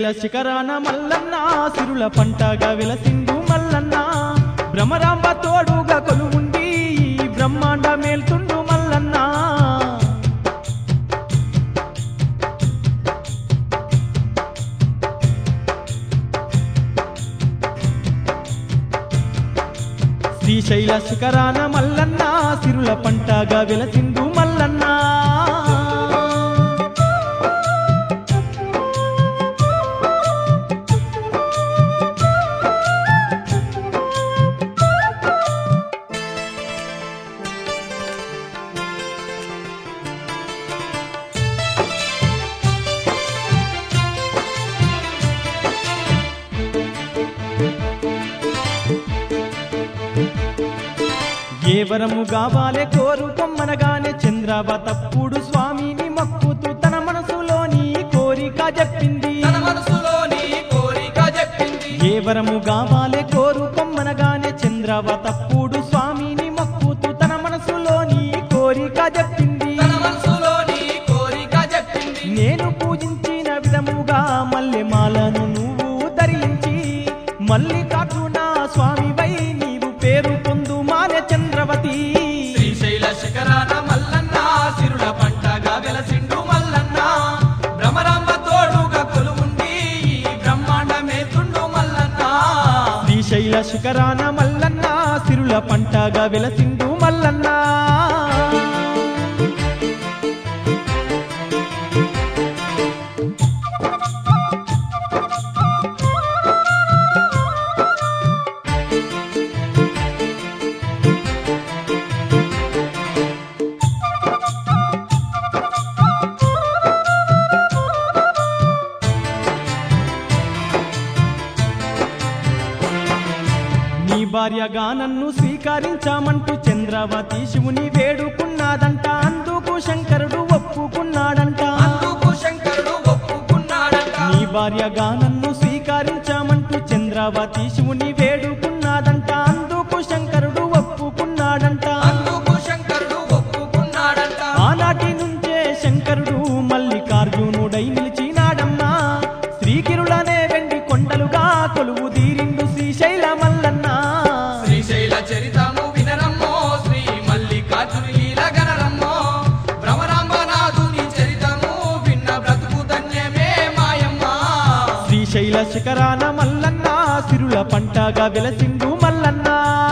శ్రీశైల శిఖరాన మల్లన్న సిరుల పంటగా వెలసిండు మల్లన్న భ్రమరాంబ తోడుగా కొలువుండి ఈ బ్రహ్మాండ మేల్తుండు మల్లన్న శ్రీశైల శిఖరాన మల్లన్న సిరుల పంటగా వెలసిండు మల్లన్న ఏ వరము కావాలే కోరుకొమ్మనగానే చంద్రబ తప్పుడు స్వామిని మక్కుతూ తన మనసులోని కోరిక చెప్పింది తన మనసులోని కోరిక చెప్పింది ఏ వరము కావాలే కోరుకొమ్మనగానే చంద్రబ తప్పుడు స్వామిని మక్కుతూ తన మనసులోని కోరిక చెప్పింది తన మనసులోని కోరిక చెప్పింది నేను పూజించిన విధముగా మల్లె మాలను నువ్వు ధరించి మల్లికార్జున స్వామివై నీవు పేరు పొందు మానే చంద్రవతి శ్రీశైల శిఖరాన మల్లన్న సిరుల పంటగా వెలసిండు మల్లన్న భ్రమరాంబ తోడుగా కొలువుండి ఈ బ్రహ్మాండమే తుండు మల్లన్న శ్రీశైల శిఖరాన మల్లన్న సిరుల పంటగా వెలసిండు మల్లన్న నీ భార్యగా నన్ను స్వీకరించామంటూ చంద్రవతి శివుని వేడుకున్నాదంట అందుకు శంకరుడు ఒప్పుకున్నాడంట అందుకు శంకరుడు ఒప్పుకున్నాడంట నీ భార్యగా నన్ను స్వీకరించామంటూ చంద్రవతి శివుని వేడుకున్నాదంట అందుకు శంకరుడు ఒప్పుకున్నాడంట అందుకు శంకరుడు ఒప్పుకున్నాడంట ఆనాటి నుంచే శంకరుడు మల్లికార్జునుడై నిలిచినాడమ్మా శ్రీకిరులనే వెండి కొండలుగా కొలువు తీరిండు శ్రీశైల మల్లన్న శ్రీశైల చరితము వినరమ్మో శ్రీ మల్లికార్జుని లీల గనరమ్మో భ్రమరాంబనాథుని చరితము విన్న బ్రతుకు ధన్యమే మాయమ్మ శ్రీశైల శిఖరాన మల్లన్న సిరుల పంటగా వెలసిండు మల్లన్న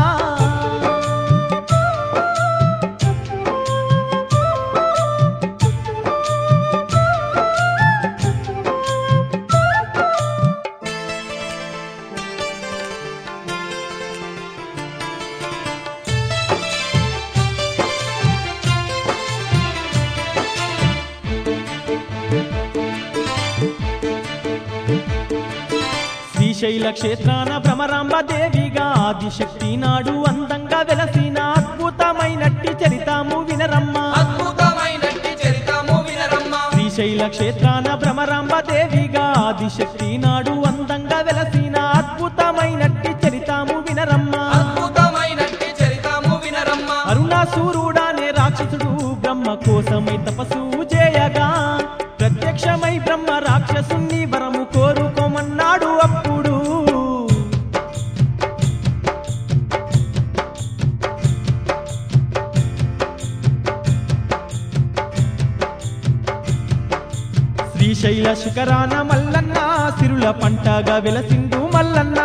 శ్రీశైల క్షేత్రాన భ్రమరాంబ దేవిగా ఆదిశక్తి నాడు అందంగా వెలసిన అద్భుతమైనట్టి చరితాము వినరమ్మ అద్భుతమైనట్టి చరితము వినరమ్మ శ్రీశైల క్షేత్రాన భ్రమరాంబ దేవిగా ఆదిశక్తి నాడు అందంగా వెలసిన అద్భుతమైనట్టి చరితాము వినరమ్మ అద్భుతమైనట్టి చరితము వినరమ్మ అరుణాసూరుడానే రాక్షసుడు బ్రహ్మ కోసమై తపస్సు చేయగా ప్రత్యక్షమై బ్రహ్మ రాక్షసుని వరము కోరుకోమన్నాడు అప్పుడు శ్రీశైల శిఖరాన మల్లన్న సిరుల పంటగా వెలసిండు మల్లన్న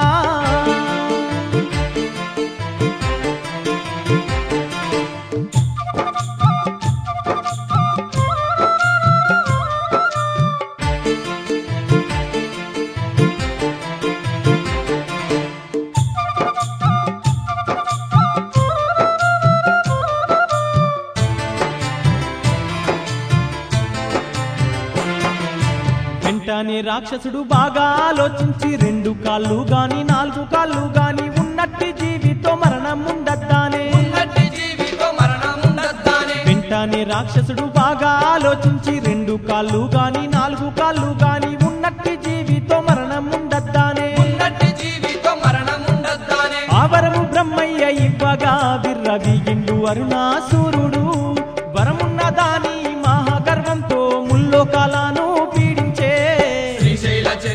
వెంటనే రాక్షసుడు బాగా ఆలోచించి రెండు కాళ్ళు గాని నాలుగు కాళ్ళు గాని ఉన్నట్టి జీవితో మరణం ఉండద్దానే ఉన్నట్టి జీవితో మరణముండద్దానే వెంటనే రాక్షసుడు బాగా ఆలోచించి రెండు కాళ్ళు గాని నాలుగు కాళ్ళు గాని ఉన్నట్టి జీవితో మరణం ఉండద్దానే ఉన్నట్టి జీవితో మరణముండద్దానే ఆవరము బ్రహ్మయ్య ఇవ్వగా విర్రవీగిండు అరుణాసూరుడు వరమున్న దాని మహాగర్వంతో ముల్లోకాలను పీడించే శ్రీశైల చరిత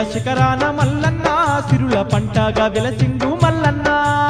శిఖరాన మల్లన్న సిరుల పంటగా వెలసిండు మల్లన్న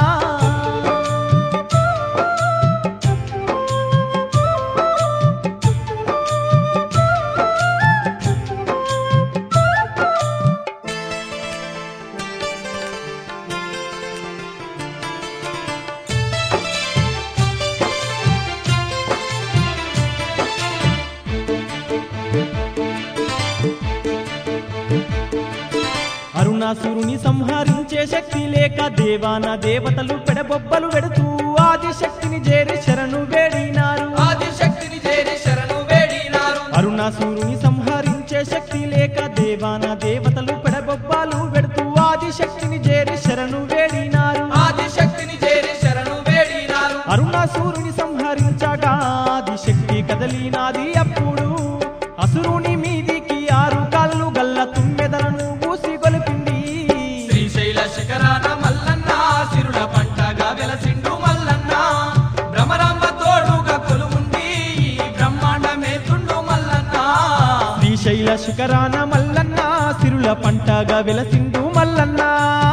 అరుణాసురుని సంహరించే శక్తి లేక దేవాన దేవతలు పెడబొబ్బలు పెడుతూ ఆది శక్తిని చేరి శరణు వేడినారు ఆదిశక్తిని చేరి శరణు వేడినారు అరుణాసురుని సంహరించే శక్తి లేక దేవాన దేవతలు పెడబొబ్బాలు పెడుతూ ఆది శక్తిని చేరి శరణు వేడినారు ఆదిశక్తిని చేరి శరణు వేడినారు అరుణాసురుని సంహరించగా ఆది శక్తి కదలినాది అప్పుడు అసురుని మీదికి ఆరు కాళ్ళు గల్ల తుమ్మెదలను ఊసి గొలిపింది శ్రీశైల శిఖరాన మల్లన్న సిరుల పంటగా వెలసిండు మల్లన్న భ్రమరాంబ తోడుగా కొలువుండి ఈ బ్రహ్మాండమే తుండు మల్లన్న శ్రీశైల శిఖరాన మల్లన్న సిరుల పంటగా వెలసిండు మల్లన్న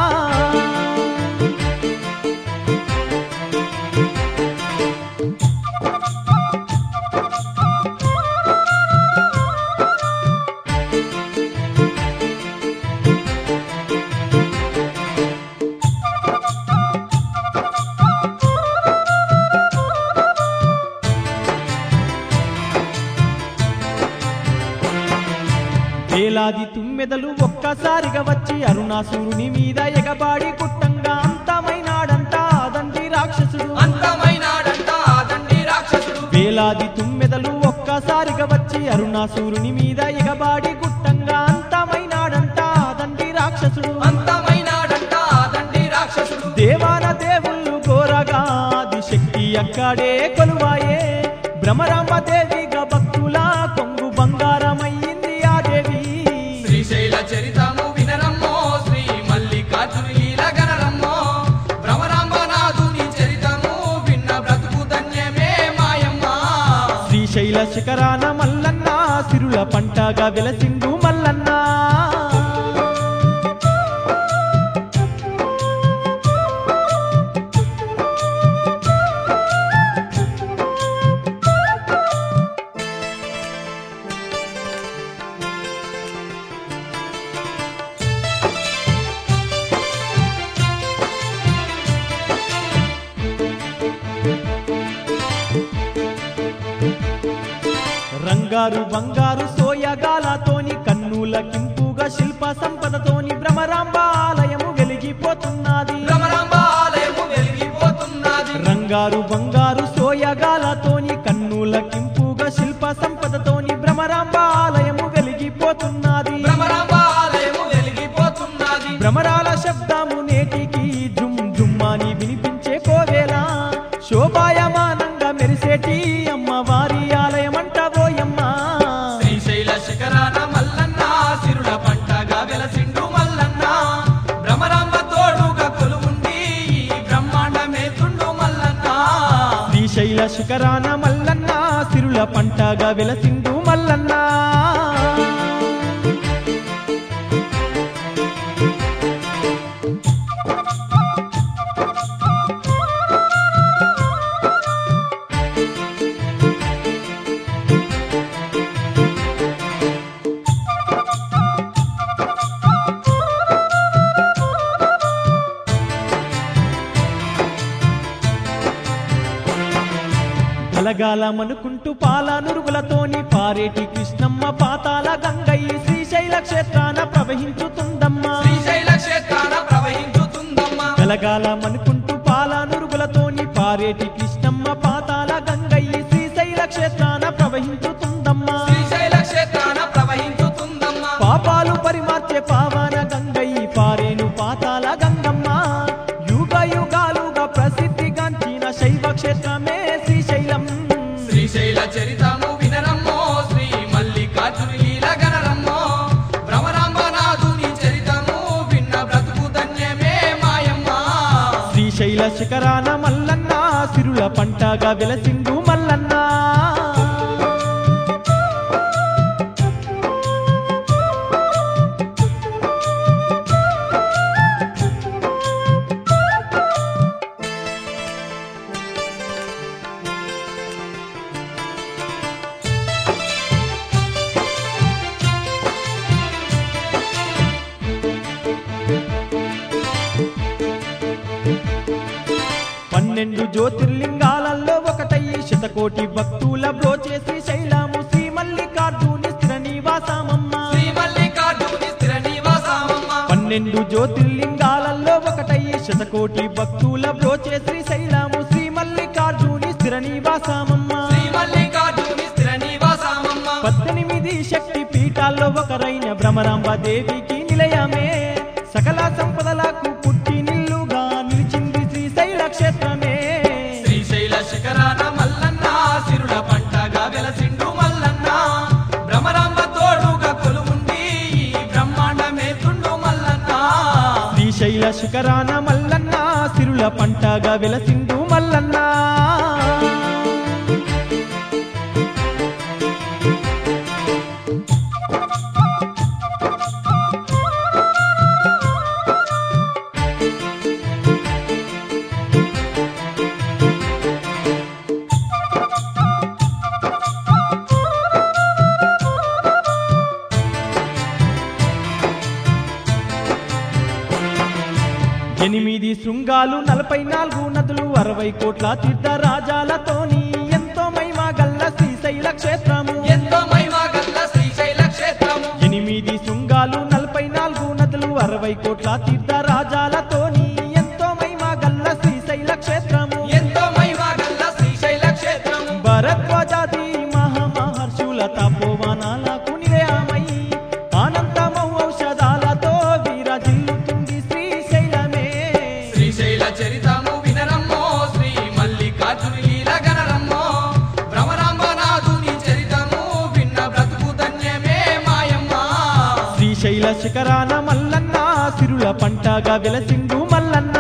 వేలాది తుమ్మెదలు ఒక్కసారిగా వచ్చి అరుణాసురుని మీద ఎగబాడి కుట్టంగా అంతమైనాడంతా అదండి రాక్షసుడు అంతమైనాడంట ఆదండి రాక్షసుడు వేలాది తుమ్మెదలు ఒక్కసారిగా వచ్చి అరుణాసురుని మీద ఎగబాడి గుట్టంగా అంతమైనాడంట అదండి రాక్షసుడు అంతమైనాడంట ఆదండి రాక్షసుడు దేవాన దేవుళ్ళు ఘోరగా ఆది శక్తి అక్కడే కొలువాయే భ్రమరాంబ దేవిగా భక్తుల కొంగు బంగారమయ్యింది ఆ దేవి శ్రీశైల చరితము వినరమ్మో శ్రీ మల్లికార్జుని లీల గనరమ్మో భ్రమరాంబనాథుని చరితము విన్న బ్రతుకు ధన్యమే మాయమ్మ శ్రీశైల శిఖరాన మల్లన్న సిరుల పంటగా వెలసిండు మల్లన్న రంగారు బంగారు సోయగాలతోని కన్నుల కింపుగా శిల్ప సంపదతోని భ్రమరాంబ ఆలయము వెలిగిపోతున్నది భ్రమరాంబ ఆలయము వెలిగిపోతున్నది రంగారు బంగారు సోయగాలతోని కన్నుల కింపుగా శిల్ప సంపదతోని భ్రమరాంబ ఆలయము వెలిగిపోతున్నది భ్రమరాంబ ఆలయము వెలిగిపోతున్నది భ్రమరాల శబ్దము నేటికి జుమ్ జుమ్మాని వినిపించే కోవేళ శోభాయమానంగా మెరిసేటి అమ్మవారి ఆలయమంట ఓయమ్మ శ్రీశైల శిఖరాన మల్లన్న సిరుల పంటగా వెలసిండు మల్లన్న భ్రమరాంబ తోడుగా కొలువుండి ఈ బ్రహ్మాండమే తుండు మల్లన్న శ్రీశైల శిఖరాన మల్లన్న సిరుల పంటగా వెలసిండు మల్లన్న గలగాలమనుకుంటూ పాల నురుగులతోని పారేటి కృష్ణమ్మ పాతాల గంగయ్య శ్రీశైల క్షేత్రాన ప్రవహించుతుందమ్మా శ్రీశైల క్షేత్రాన ప్రవహించుతుందమ్మ గలగాలమనుకుంటూ పాల నురుగులతోని పారేటి కృష్ణమ్మ పాతాల గంగయ్య శ్రీశైల క్షేత్రాన ప్రవహించుతుందమ్మా శ్రీశైల క్షేత్రాన ప్రవహించుతుందమ్మ పాపాలు పరిమార్చే పావన గంగయ్య పారేను పాతాల గంగమ్మ యుగ యుగాలుగా ప్రసిద్ధిగాంచిన శైవ క్షేత్రమే శ్రీశైలం శ్రీశైల చరితము వినరమ్మో శ్రీ మల్లికార్జుని లీల గనరమ్మో భ్రమరాంబనాథుని చరితము విన్న బ్రతుకు ధన్యమే మాయమ్మ శ్రీశైల శిఖరాన మల్లన్న సిరుల పంటగా వెలసిండు మల్లన్న జ్యోతిర్లింగాలలో ఒకటయ్యి శతకోటి భక్తుల బ్రోచేసి శైలము శ్రీ మల్లికార్జుని స్థిర నివాసమమ్మ శ్రీ మల్లికార్జుని స్థిర నివాసమమ్మ పన్నెండు జ్యోతిర్లింగాలలో ఒకటయ్యి శతకోటి భక్తుల బ్రోచే శ్రీశైలము శ్రీ మల్లికార్జుని స్థిర నివాసమమ్మ శ్రీ మల్లికార్జుని స్థిర నివాసమమ్మ పద్దెనిమిది శక్తి పీఠాల్లో ఒకరైన భ్రమరాంబ దేవికి నిలయమే సకల సంపదలకు పుట్టి నిల్లుగా నిలిచింది శ్రీశైల క్షేత్రమే శ్రీశైల శిఖరాన మల్లన్న సిరుల పంటగా వెలసిండు మల్లన్న భ్రమరాంబ తోడుగా కొలువుండి ఈ బ్రహ్మాండమే తుండు మల్లన్న శ్రీశైల శిఖరాన మల్లన్న సిరుల పంటగా వెలసిండు మల్లన్న ఎనిమిది శృంగాలు నలభై నాలుగు నదులు అరవై కోట్ల తీర్థ రాజాలతోని ఎంతో మహిమ గల్ల శ్రీశైల క్షేత్రము ఎంతో మహిమా గల్ల శ్రీశైల క్షేత్రము ఎనిమిది శృంగాలు నలభై నాలుగు నదులు అరవై కోట్ల తీర్థ రాజాలతోని ఎంతో మహిమ గల్ల శ్రీశైల క్షేత్రము ఎంతో మహిమా గల్ల శ్రీశైల క్షేత్రము భరద్వాజాది మహామహర్షుల తపోవనాలకు నిలయమై ఆనందమౌ ఔషధాలతో విరజిల్లుతుంది శ్రీశైలమే శ్రీశైల చరితము వినరమ్మో శ్రీ మల్లికార్జుని లీల గణరమ్మో భ్రమరాంబనాథుని చరితము విన్న బ్రతుకు ధన్యమే మాయమ్మ శ్రీశైల శిఖరాన మల్లన్న సిరుల పంటగా వెలసిండు మల్లన్న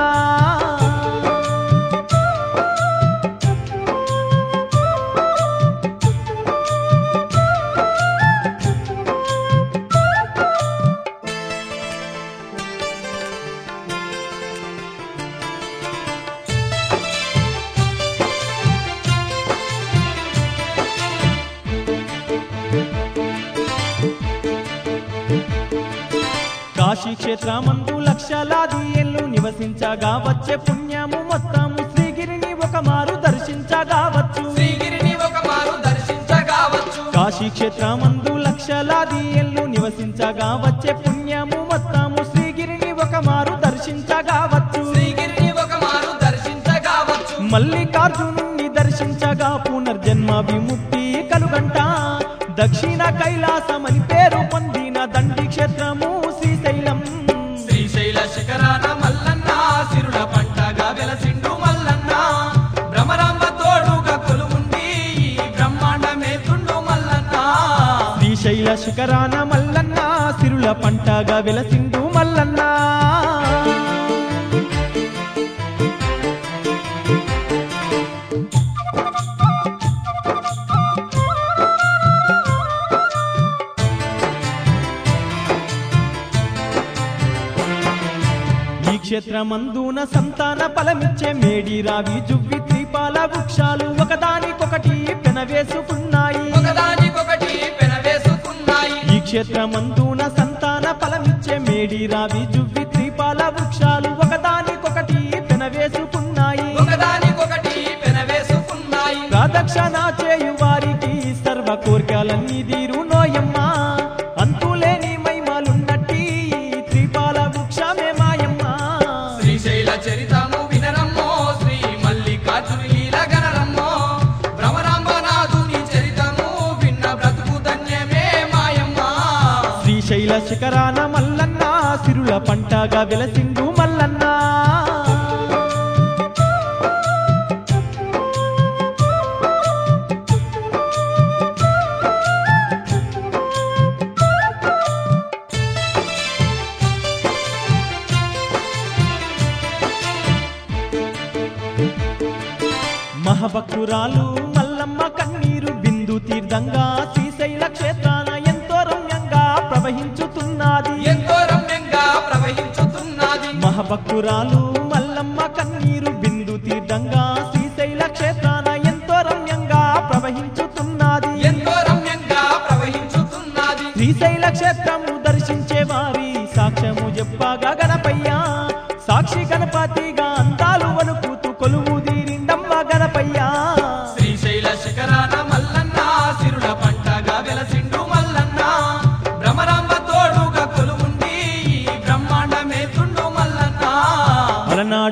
కాశీ క్షేత్రమందు లక్షలాది ఏళ్ళు నివసించగా వచ్చే పుణ్యము మొత్తము శ్రీగిరిని ఒక మారు దర్శించగా వచ్చు శ్రీగిరిని ఒక మారు దర్శించగావచ్చు కాశీ క్షేత్రమందు లక్షలాది ఏళ్ళు నివసించగా వచ్చే పుణ్యము మొత్తము శ్రీగిరిని ఒక మారు దర్శించగా వచ్చు శ్రీగిరిని ఒక మారు దర్శించగావచ్చు మల్లికార్జునుని దర్శించగా పునర్జన్మ విముక్తి కలుగంట దక్షిణ కైలాసమని పేరు పొందిన దండి క్షేత్రము శ్రీశైలం శ్రీశైల శిఖరాన మల్లన్న సిరుల పంటగా వెలసిండు మల్లన్న భ్రమరాంబ తోడుగా కొలువుండి ఈ బ్రహ్మాండమే తుండు మల్లన్న శ్రీశైల శిఖరాన మల్లన్న సిరుల పంటగా వెలసిండు మల్లన్న ఈ క్షేత్రమందున సంతాన ఫలమిచ్చే మేడి రావి జువ్వి త్రిపాల వృక్షాలు ఒకదానికొకటి పెనవేసుకున్నాయి ఒకదానికొకటి పెనవేసుకున్నాయి ఈ క్షేత్రమందున సంతాన ఫలమిచ్చే మేడి రావి జువ్వి త్రిపాల వృక్షాలు ఒకదానికొకటి పెనవేసుకున్నాయి ఒకదానికొకటి పెనవేసుకున్నాయి ప్రదక్షిణ చేయు వారికి సర్వ కోర్కెలన్నీ తీరు నోయమ్మ అంతులేని మైమలున్నట్టి ఈ త్రిపాల వృక్షమే మాయమ్మ శ్రీశైల చరితము వినరమ్మో శ్రీ మల్లికార్జుని లీల గణరమ్మో భ్రమరాంబనాథుని చరితము విన్న బ్రతుకు ధన్యమే మాయమ్మ శ్రీశైల శిఖరాన మల్లన్న సిరుల పంటగా వెలసిండు మల్లన్న మహభక్తురాలు మల్లమ్మ కన్నీరు బిందు తీర్థంగా శ్రీశైల క్షేత్రాన ఎంతో రమ్యంగా ప్రవహించుతున్నది ఎంతో రమ్యంగా ప్రవహించుతున్నది మహభక్తురాలు మల్లమ్మ కన్నీరు బిందు తీర్థంగా శ్రీశైల క్షేత్రాన ఎంతో రమ్యంగా ప్రవహించుతున్నది ఎంతో రమ్యంగా ప్రవహించుతున్నది శ్రీశైల క్షేత్రము దర్శించే వారి సాక్ష్యము చెప్పగా గణపయ్య సాక్షి గణపతిగా అందాలు వణుకుతూ కొలువు తీరిండమ్మ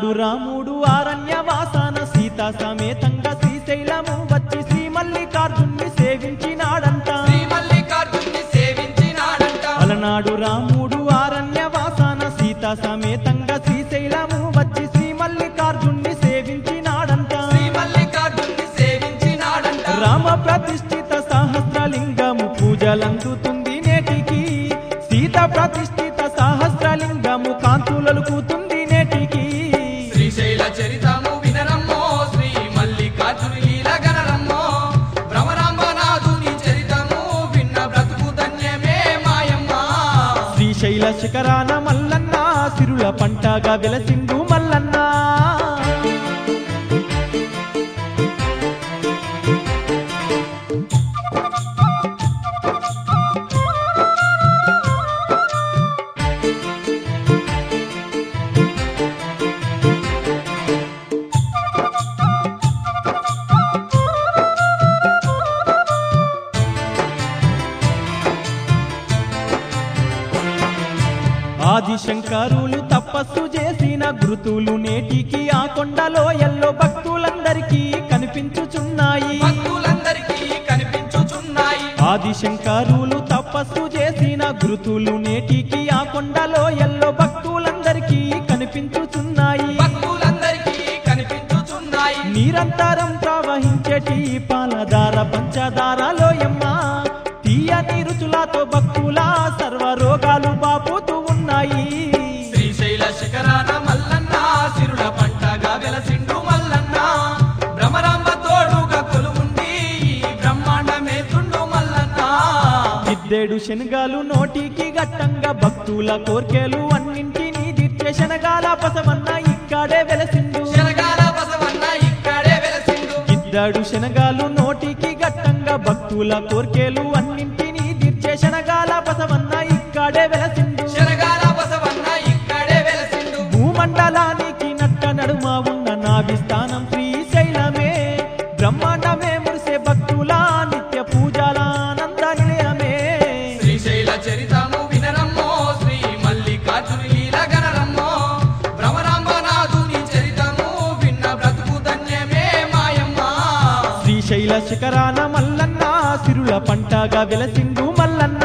అలనాడు రాముడు ఆరణ్యవాసాన సీత సమేతంగా శ్రీశైలము వచ్చి శ్రీ మల్లికార్జున్ని సేవించినాడంట శ్రీ మల్లికార్జున్ని సేవించినాడంట అలనాడు రాముడు ఆరణ్యవాసాన సీత సమేతంగా శ్రీశైలము వచ్చి శ్రీ మల్లికార్జున్ని సేవించినాడంట శ్రీ మల్లికార్జున్ని సేవించినాడంట రామ ప్రతిష్ఠిత సహస్రలింగము పూజలందుతుంది నేటికి సీత ప్రతిష్ఠిత సహస్రలింగము కాంతులలుకుతుంది నేటికి శ్రీశైల చరితము వినరమ్మో శ్రీ మల్లికార్జుని లీల గణరమ్మో భ్రమరాంబనాథుని చరితము విన్న బ్రతుకు ధన్యమే మాయమ్మ శ్రీశైల శిఖరాన మల్లన్న సిరుల పంటగా వెలసిండు మల్లన్న ఆదిశంకరులు తపస్సు చేసిన గురుతులు నేటికి ఆ కొండలో ఎల్లో భక్తులందరికీ కనిపించుచున్నాయి భక్తులందరికీ కనిపించుచున్నాయి ఆదిశంకరులు తపస్సు చేసిన గురుతులు నేటికి ఆ కొండలో ఎల్లో భక్తులందరికీ కనిపించుచున్నాయి భక్తులందరికీ కనిపించుచున్నాయి నిరంతరం ప్రవహించేటి పాలధార పంచదారలోయమ్మ తీయని రుచులతో భక్తుల సర్వ రోగాలు బాపుతూ ఉన్నాయి శ్రీశైల శిఖరాన మల్లన్న సిరుల పంటగా వెలసిండు మల్లన్న భ్రమరాంబ తోడుగా కొలువుండి ఈ బ్రహ్మాండమే తుండు మల్లన్న ఇద్దెడు శనగాలు నోటికి గట్టంగా భక్తుల కోర్కెలు అన్నింటినీ దిట్టే శనగాల పసవన్న ఇక్కడే వెలసిండు శనగాల బసవన్న ఇక్కడే వెలసిండు ఇద్దడు శనగాలు నోటికి గట్టంగా భక్తుల కోర్కెలు అన్నింటినీ దిర్చే శనగాల పసవన్న ఇక్కడే వెలసిండు శనగాల బసవన్న ఇక్కడే వెలసిండు భూమండలానికి నట్ట నడుమ ఉన్న నాభిస్థానం శ్రీశైలమే బ్రహ్మాండమే మురిసే భక్తుల నిత్య పూజలానంద నిలయమే శ్రీశైల చరితము వినరమ్మో శ్రీ మల్లికార్జుని లీల గణరమ్మో భ్రమరాంబనాథుని చరితము విన్న బ్రతుకు ధన్యమే మాయమ్మ శ్రీశైల శిఖరాన మల్లన్న సిరుల పంటగా వెలసిండు మల్లన్న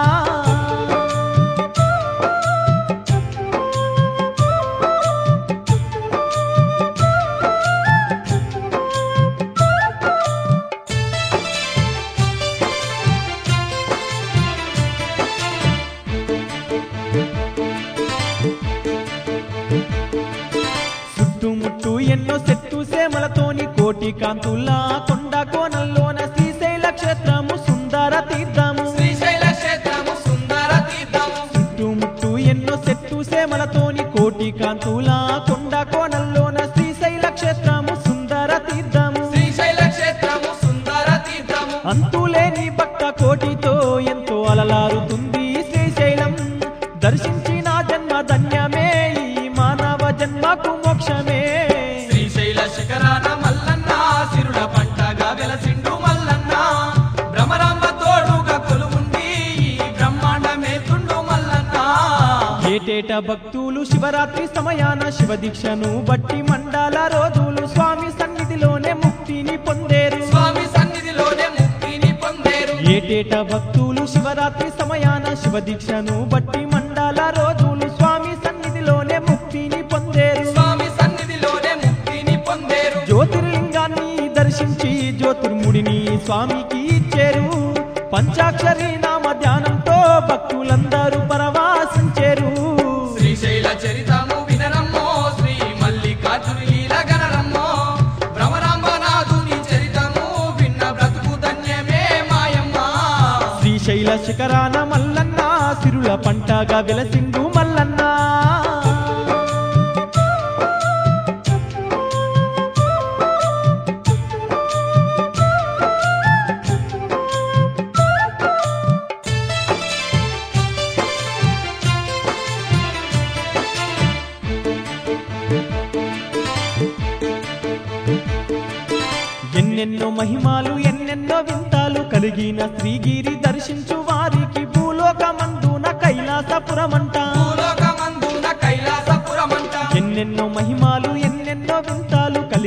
చుట్టుముట్టు ఎన్నో చెట్టు సేమలతోని కోటి కాంతుల కొండ కోనల్లోన శ్రీశైల క్షేత్రము సుందర తీర్థము శ్రీశైల క్షేత్రము సుందర తీర్థము చుట్టుముట్టు ఎన్నో చెట్టు సేమలతోని కోటి కాంతుల కొండ కోనల్లోన శ్రీశైల క్షేత్రము సుందర తీర్థము శ్రీశైల క్షేత్రము సుందర తీర్థము అంతులేని భక్త కోటితో ఎంతో అలలారుతుంది శ్రీశైలం దర్శించిన జన్మ ధన్యమే ఈ మానవ జన్మకు మోక్షమే శ్రీశైల శిఖరాన మల్లన్న సిరుల పంటగా వెలసిండు మల్లన్న భ్రమరాంబ తోడుగా కొలువుండి ఈ బ్రహ్మాండమే తుండు మల్లన్న ఏటేట భక్తులు శివరాత్రి సమయాన శివ దీక్షను బట్టి మండల రోజులు స్వామి సన్నిధిలోనే ముక్తిని పొందేరు స్వామి సన్నిధిలోనే ముక్తిని పొందేరు ఏటేట భక్తులు శివరాత్రి సమయాన శివ దీక్షను బట్టి మండల రోజులు స్వామి సన్నిధిలోనే ముక్తిని పొందేరు స్వామి సన్నిధిలోనే ముక్తిని పొందేరు జ్యోతిర్లింగాన్ని దర్శించి జ్యోతిర్ముడిని స్వామికి ఇచ్చారు పంచాక్షరి నామ ధ్యానంతో భక్తులందరూ పరవాసించారు శ్రీశైల చరితము వినరమ్మో శ్రీ మల్లికార్జుని లీల గణరమ్మో భ్రమరాంబనాథుని చరితము విన్న బ్రతుకు ధన్యమే మాయమ్మ శ్రీశైల శిఖరాన మల్లన్న సిరుల పంటగా వెలసిండు మల్లన్న ఎన్నెన్నో మహిమాలు ఎన్నెన్నో వింతాలు కలిగిన శ్రీగిరి దర్శించు వారికి భూలోకమందున కైలాసపురమంట భూలోకమందున కైలాసపురమంట ఎన్నెన్నో మహిమాలు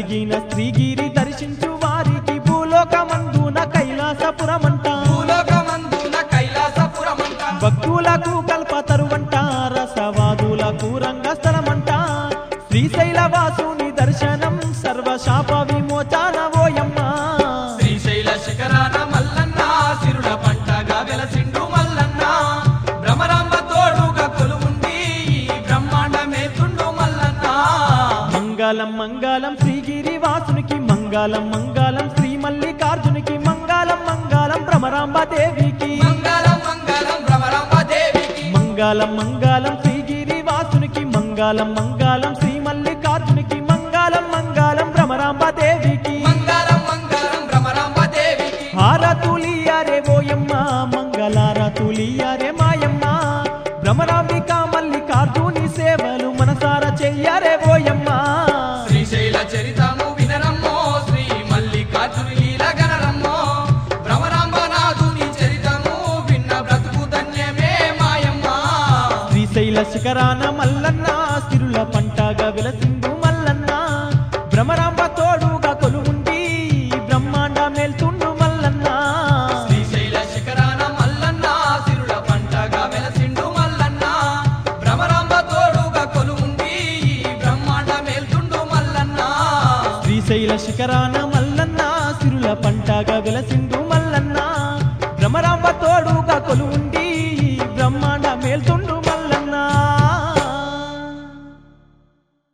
కలిగిన శ్రీగిరి దర్శించు వారికి భూలోకమందున కైలాసపురమంట భూలోకమందున కైలాసపురమంట భక్తులకు కల్పతరువంట రసవాదులకు రంగస్థలమంట శ్రీశైల వాసుని దర్శనం సర్వశాప విమోచన ఓయమ్మ శ్రీశైల శిఖరాన మల్లన్న సిరుల పంటగా వెలసిండు మల్లన్న భ్రమరాంబ తోడుగా కొలువుండి ఈ బ్రహ్మాండమే తుండు మల్లన్న మంగళం మంగళం శ్రీగిరి వాసునికి మంగళం మంగళం శ్రీ మల్లికార్జునికి మంగళం మంగళం భ్రమరాంబ దేవికి మంగళం మంగళం భ్రమరాంబ దేవికి మంగళం మంగళం శ్రీగిరి వాసునికి మంగళం మంగళం శ్రీ మల్లికార్జునికి మంగళం మంగళం భ్రమరాంబ దేవికి మంగళం మంగళం భ్రమరాంబ దేవికి హారతులియారే ఓయమ్మ మంగళారతులియారే మాయమ్మ భ్రమరాంబిక మల్లికార్జుని సేవలు మనసార చెయ్యారే ఓయమ్మ శ్రీశైల చరితము వినరమ్మో శ్రీ మల్లికార్జుని లీల గనరమ్మో భ్రమరాంబనాథుని చరితము విన్న బ్రతుకు ధన్యమే మాయమ్మ శ్రీశైల శిఖరాన మల్లన్న సిరుల పంటగా విలసిండు మల్లన్న భ్రమరాంబ తోడుగా కొలువుండి బ్రహ్మాండ మేల్తుండు మల్లన్న శ్రీశైల శిఖరాన మల్లన్న సిరుల పంటగా వెలసిండు మల్లన్న భ్రమరాంబ తోడుగా కొలువుండి ఈ బ్రహ్మాండ మేల్తుండు మల్లన్న శ్రీశైల శిఖరాన మల్లన్న సిరుల పంటగా విలసిండు మల్లన్న భ్రమరాంబ తోడుగా కొలువుండి బ్రహ్మాండ